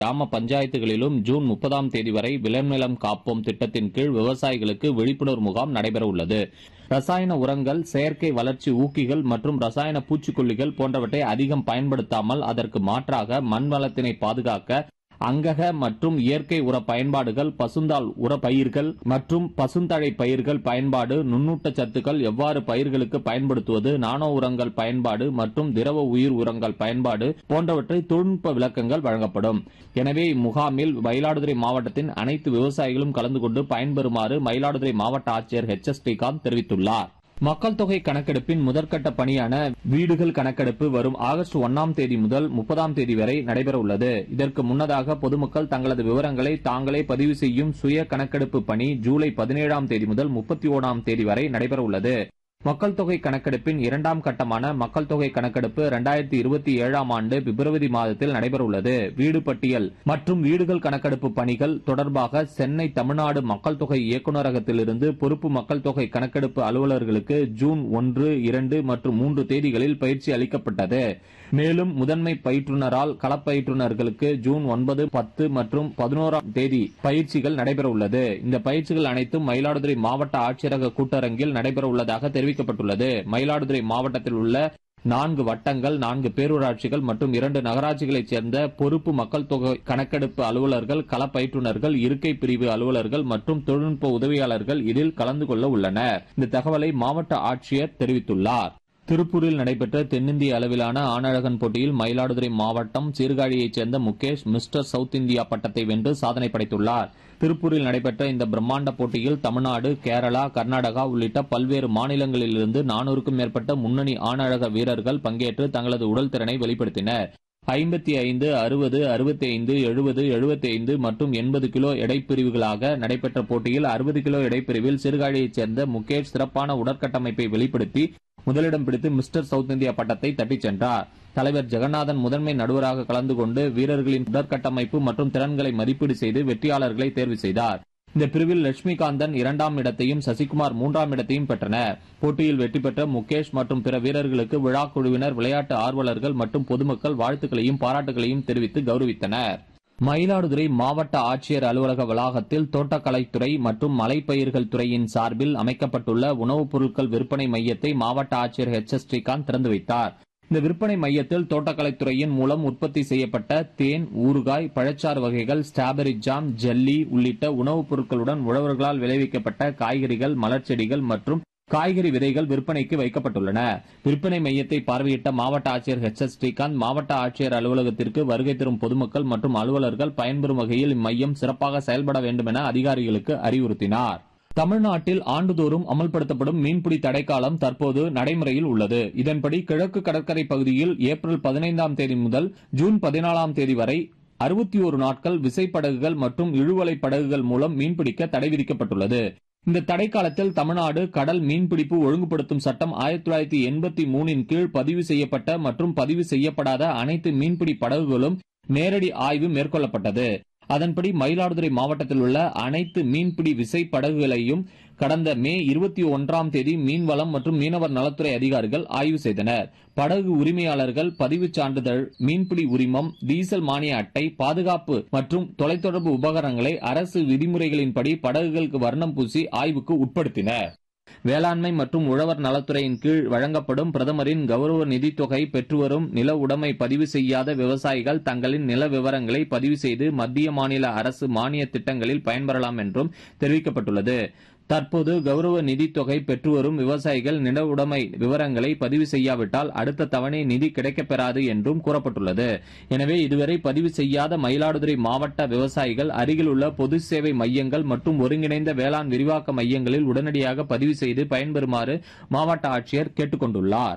கிராம பஞ்சாயத்துகளிலும் ஜூன் முப்பதாம் தேதி வரை விளைநிலம் காப்போம் திட்டத்தின் கீழ் விவசாயிகளுக்கு விழிப்புணர்வு முகாம் நடைபெற உள்ளது ரசாயன உரங்கள் செயற்கை வளர்ச்சி ஊக்கிகள் மற்றும் ரசாயன பூச்சிக்கொல்லிகள் போன்றவற்றை அதிகம் பயன்படுத்தாமல் அதற்கு மாற்றாக மண் வளத்தினை பாதுகாக்க அங்கக மற்றும் இயற்கை உர பயன்பாடுகள் பசுந்தாள் உர பயிர்கள் மற்றும் பசுந்தழை பயிர்கள் பயன்பாடு நுண்ணூட்ட சத்துக்கள் எவ்வாறு பயிர்களுக்கு பயன்படுத்துவது நானோ உரங்கள் பயன்பாடு மற்றும் திரவ உயிர் உரங்கள் பயன்பாடு போன்றவற்றை தொழில்நுட்ப விளக்கங்கள் வழங்கப்படும் எனவே இம்முகாமில் மயிலாடுதுறை மாவட்டத்தின் அனைத்து விவசாயிகளும் கலந்து கொண்டு பயன்பெறுமாறு மயிலாடுதுறை மாவட்ட ஆட்சியர் எச் எஸ் ஸ்ரீகாந்த் தெரிவித்துள்ளார் மக்கள் தொகை கணக்கெடுப்பின் முதற்கட்ட பணியான வீடுகள் கணக்கெடுப்பு வரும் ஆகஸ்ட் ஒன்னாம் தேதி முதல் முப்பதாம் தேதி வரை நடைபெற உள்ளது இதற்கு முன்னதாக பொதுமக்கள் தங்களது விவரங்களை தாங்களே பதிவு செய்யும் சுய கணக்கெடுப்பு பணி ஜூலை பதினேழாம் தேதி முதல் முப்பத்தி ஓராம் தேதி வரை நடைபெற உள்ளது மக்கள் தொகை கணக்கெடுப்பின் இரண்டாம் கட்டமான மக்கள் தொகை கணக்கெடுப்பு இரண்டாயிரத்தி இருபத்தி ஏழாம் ஆண்டு பிப்ரவரி மாதத்தில் நடைபெற உள்ளது வீடு பட்டியல் மற்றும் வீடுகள் கணக்கெடுப்பு பணிகள் தொடர்பாக சென்னை தமிழ்நாடு மக்கள் தொகை இயக்குநரகத்திலிருந்து பொறுப்பு மக்கள் தொகை கணக்கெடுப்பு அலுவலர்களுக்கு ஜூன் ஒன்று இரண்டு மற்றும் மூன்று தேதிகளில் பயிற்சி அளிக்கப்பட்டது மேலும் முதன்மை பயிற்றுனரால் களப்பயிற்றுனர்களுக்கு ஜூன் ஒன்பது பத்து மற்றும் பதினோராம் தேதி பயிற்சிகள் நடைபெற உள்ளது இந்த பயிற்சிகள் அனைத்தும் மயிலாடுதுறை மாவட்ட ஆட்சியரக கூட்டரங்கில் நடைபெற உள்ளதாக தெரிவிக்கப்பட்டுள்ளது மயிலாடுதுறை மாவட்டத்தில் உள்ள நான்கு வட்டங்கள் நான்கு பேரூராட்சிகள் மற்றும் இரண்டு நகராட்சிகளைச் சேர்ந்த பொறுப்பு மக்கள் தொகை கணக்கெடுப்பு அலுவலர்கள் களப்பயிற்றுனர்கள் இருக்கை பிரிவு அலுவலர்கள் மற்றும் தொழில்நுட்ப உதவியாளர்கள் இதில் கலந்து கொள்ள உள்ளனர் இந்த தகவலை மாவட்ட ஆட்சியர் தெரிவித்துள்ளார் திருப்பூரில் நடைபெற்ற தென்னிந்திய அளவிலான ஆணழகன் போட்டியில் மயிலாடுதுறை மாவட்டம் சீர்காழியைச் சேர்ந்த முகேஷ் மிஸ்டர் சவுத் இந்தியா பட்டத்தை வென்று சாதனை படைத்துள்ளார் திருப்பூரில் நடைபெற்ற இந்த பிரம்மாண்ட போட்டியில் தமிழ்நாடு கேரளா கர்நாடகா உள்ளிட்ட பல்வேறு மாநிலங்களிலிருந்து நானூறுக்கும் மேற்பட்ட முன்னணி ஆணழக வீரர்கள் பங்கேற்று தங்களது உடல் திறனை வெளிப்படுத்தினர் ஐம்பத்தி ஐந்து அறுபது அறுபத்தி ஐந்து எழுபது எழுபத்தி ஐந்து மற்றும் எண்பது கிலோ எடைப்பிரிவுகளாக நடைபெற்ற போட்டியில் அறுபது கிலோ எடைப்பிரிவில் சீர்காழியைச் சேர்ந்த முகேஷ் சிறப்பான உடற்கட்டமைப்பை வெளிப்படுத்தி முதலிடம் பிடித்து மிஸ்டர் சவுத் இந்தியா பட்டத்தை தட்டிச் சென்றார் தலைவர் ஜெகநாதன் முதன்மை நடுவராக கலந்து கொண்டு வீரர்களின் உடற்கட்டமைப்பு மற்றும் திறன்களை மதிப்பீடு செய்து வெற்றியாளர்களை தேர்வு செய்தார் இந்த பிரிவில் லட்சுமிகாந்தன் இரண்டாம் இடத்தையும் சசிகுமார் மூன்றாம் இடத்தையும் பெற்றனர் போட்டியில் வெற்றி பெற்ற முகேஷ் மற்றும் பிற வீரர்களுக்கு விழா குழுவினர் விளையாட்டு ஆர்வலர்கள் மற்றும் பொதுமக்கள் வாழ்த்துக்களையும் பாராட்டுகளையும் தெரிவித்து கௌரவித்தனர் மயிலாடுதுறை மாவட்ட ஆட்சியர் அலுவலக வளாகத்தில் தோட்டக்கலைத்துறை மற்றும் மலைப்பயிர்கள் துறையின் சார்பில் அமைக்கப்பட்டுள்ள உணவுப் பொருட்கள் விற்பனை மையத்தை மாவட்ட ஆட்சியர் எச் எஸ் ஸ்ரீகாந்த் திறந்து வைத்தார் இந்த விற்பனை மையத்தில் தோட்டக்கலைத்துறையின் மூலம் உற்பத்தி செய்யப்பட்ட தேன் ஊறுகாய் பழச்சாறு வகைகள் ஸ்ட்ராபெரி ஜாம் ஜெல்லி உள்ளிட்ட உணவுப் பொருட்களுடன் உழவர்களால் விளைவிக்கப்பட்ட காய்கறிகள் மலர்ச்செடிகள் மற்றும் காய்கறி விதைகள் விற்பனைக்கு வைக்கப்பட்டுள்ளன விற்பனை மையத்தை பார்வையிட்ட மாவட்ட ஆட்சியர் எச் எஸ் ஸ்ரீகாந்த் மாவட்ட ஆட்சியர் அலுவலகத்திற்கு வருகை தரும் பொதுமக்கள் மற்றும் அலுவலர்கள் பயன்பெறும் வகையில் இம்மையம் சிறப்பாக செயல்பட வேண்டும் என அதிகாரிகளுக்கு அறிவுறுத்தினார் தமிழ்நாட்டில் ஆண்டுதோறும் அமல்படுத்தப்படும் மீன்பிடி தடைக்காலம் தற்போது நடைமுறையில் உள்ளது இதன்படி கிழக்கு கடற்கரை பகுதியில் ஏப்ரல் பதினைந்தாம் தேதி முதல் ஜூன் பதினாலாம் தேதி வரை அறுபத்தி ஒரு நாட்கள் விசைப்படகுகள் மற்றும் இழுவலை படகுகள் மூலம் மீன்பிடிக்க தடை விதிக்கப்பட்டுள்ளது இந்த தடைக்காலத்தில் தமிழ்நாடு கடல் மீன்பிடிப்பு ஒழுங்குபடுத்தும் சட்டம் ஆயிரத்தி தொள்ளாயிரத்தி எண்பத்தி மூணின் கீழ் பதிவு செய்யப்பட்ட மற்றும் பதிவு செய்யப்படாத அனைத்து மீன்பிடி படகுகளும் நேரடி ஆய்வு மேற்கொள்ளப்பட்டது அதன்படி மயிலாடுதுறை மாவட்டத்தில் உள்ள அனைத்து மீன்பிடி விசை படகுகளையும் கடந்த மே இருபத்தி ஒன்றாம் தேதி மீன்வளம் மற்றும் மீனவர் நலத்துறை அதிகாரிகள் ஆய்வு செய்தனர் படகு உரிமையாளர்கள் பதிவுச் சான்றிதழ் மீன்பிடி உரிமம் டீசல் மானிய அட்டை பாதுகாப்பு மற்றும் தொலைத்தொடர்பு உபகரணங்களை அரசு விதிமுறைகளின்படி படகுகளுக்கு வர்ணம் பூசி ஆய்வுக்கு உட்படுத்தினர் வேளாண்மை மற்றும் உழவர் நலத்துறையின் கீழ் வழங்கப்படும் பிரதமரின் கௌரவ நிதித் தொகை பெற்றுவரும் நில உடைமை பதிவு செய்யாத விவசாயிகள் தங்களின் நில விவரங்களை பதிவு செய்து மத்திய மாநில அரசு மானிய திட்டங்களில் பயன்பெறலாம் என்றும் தெரிவிக்கப்பட்டுள்ளது தற்போது கௌரவ நிதித் தொகை பெற்றுவரும் விவசாயிகள் நில உடைமை விவரங்களை பதிவு செய்யாவிட்டால் அடுத்த தவணை நிதி கிடைக்கப்பெறாது என்றும் கூறப்பட்டுள்ளது எனவே இதுவரை பதிவு செய்யாத மயிலாடுதுறை மாவட்ட விவசாயிகள் அருகில் உள்ள பொது சேவை மையங்கள் மற்றும் ஒருங்கிணைந்த வேளாண் விரிவாக்க மையங்களில் உடனடியாக பதிவு செய்து பயன்பெறுமாறு மாவட்ட ஆட்சியர் கேட்டுக் கொண்டுள்ளார்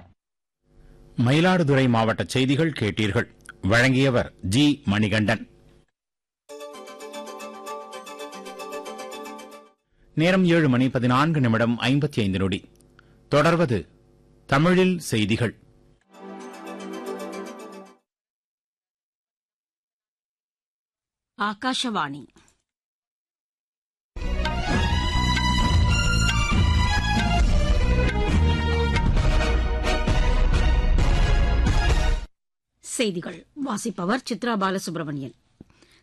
மயிலாடுதுறை மாவட்ட செய்திகள் கேட்டீர்கள் வழங்கியவர் ஜி மணிகண்டன் நேரம் ஏழு மணி பதினான்கு நிமிடம் ஐம்பத்தி ஐந்து நொடி தொடர்வது தமிழில் செய்திகள் ಆಕಾಶವಾಣಿ செய்திகள் வாசிப்பவர் சித்ரா பாலசுப்ரமணியன்